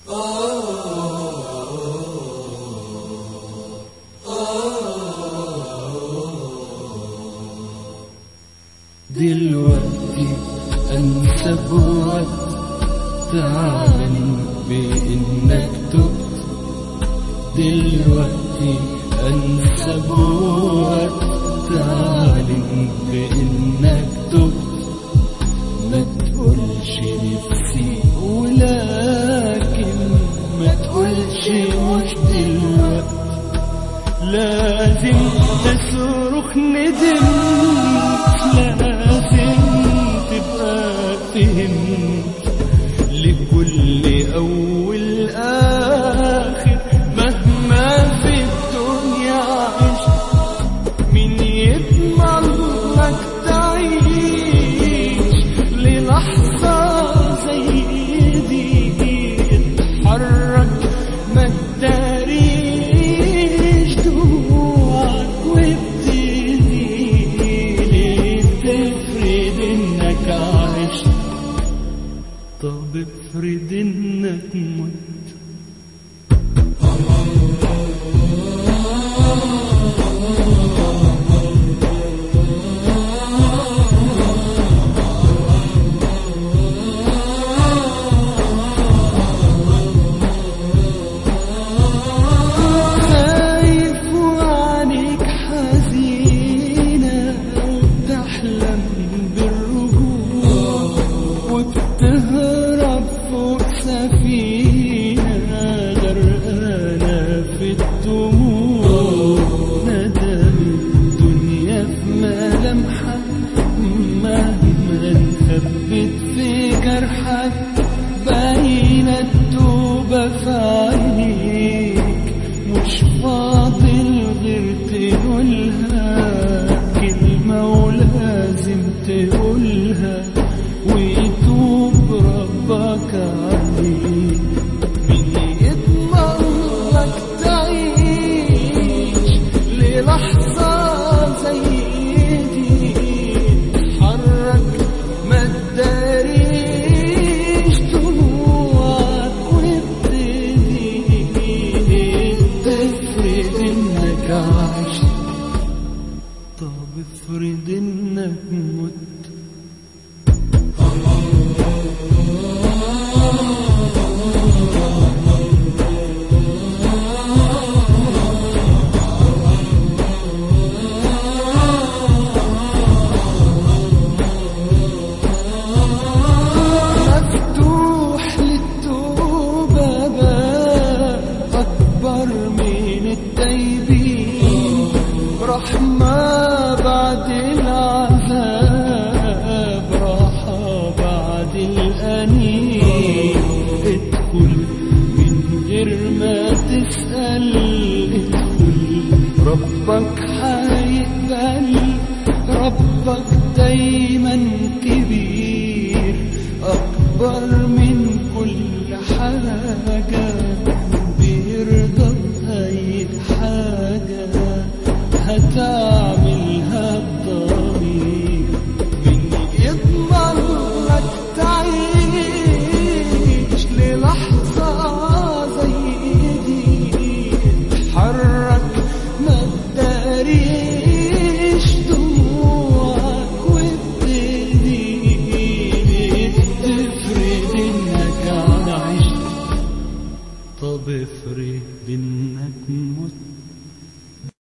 دلوقتي انسى بوقت تعلن بانك تبت دلوقتي انسى بوقت تعلن بانك تبت ما تقولش نفسي ولكن ما تقولش مش دلوقتي لازم تصرخ ندم لازم تبقى فهمت لكل أول آخر مهما في الدنيا عشت مين يضمن لك تعيش للحظة زي دي اتحرك ما تداريش دموعك وابتدي ليه تفرض انك عشت طب افرض انك مت خايف وعينيك حزينة وبتحلم بالرجوع وبتهرب فوق سفينة غرقانة في الدموع ندم الدنيا في ملامحك مهما انخبت في جرحك باينة التوبة في عينيك مش فاضل غير تقولها كلمة ولازم تقولها ويتوب ربك عليك مين يضمن لك تعيش للحظة زي دي اتحرك ما تداريش دموعك وابتدي تفرض انك عشت طب افرض انك مت مفتوح للتوبة باب أكبر من التايبين رحمة بعد العذاب راحة بعد الأنين ادخل من غير ما تسأل ادخل ربك هيقبل ربك دايما كبير أكبر من كل حاجة بيرضى بأي حاجة هتعملها بضمير من يضمن لك تعيش للحظة زي دي اتحرك ما تداريش دموعك وابتدي تفرض انك عشت طب افرض انك مت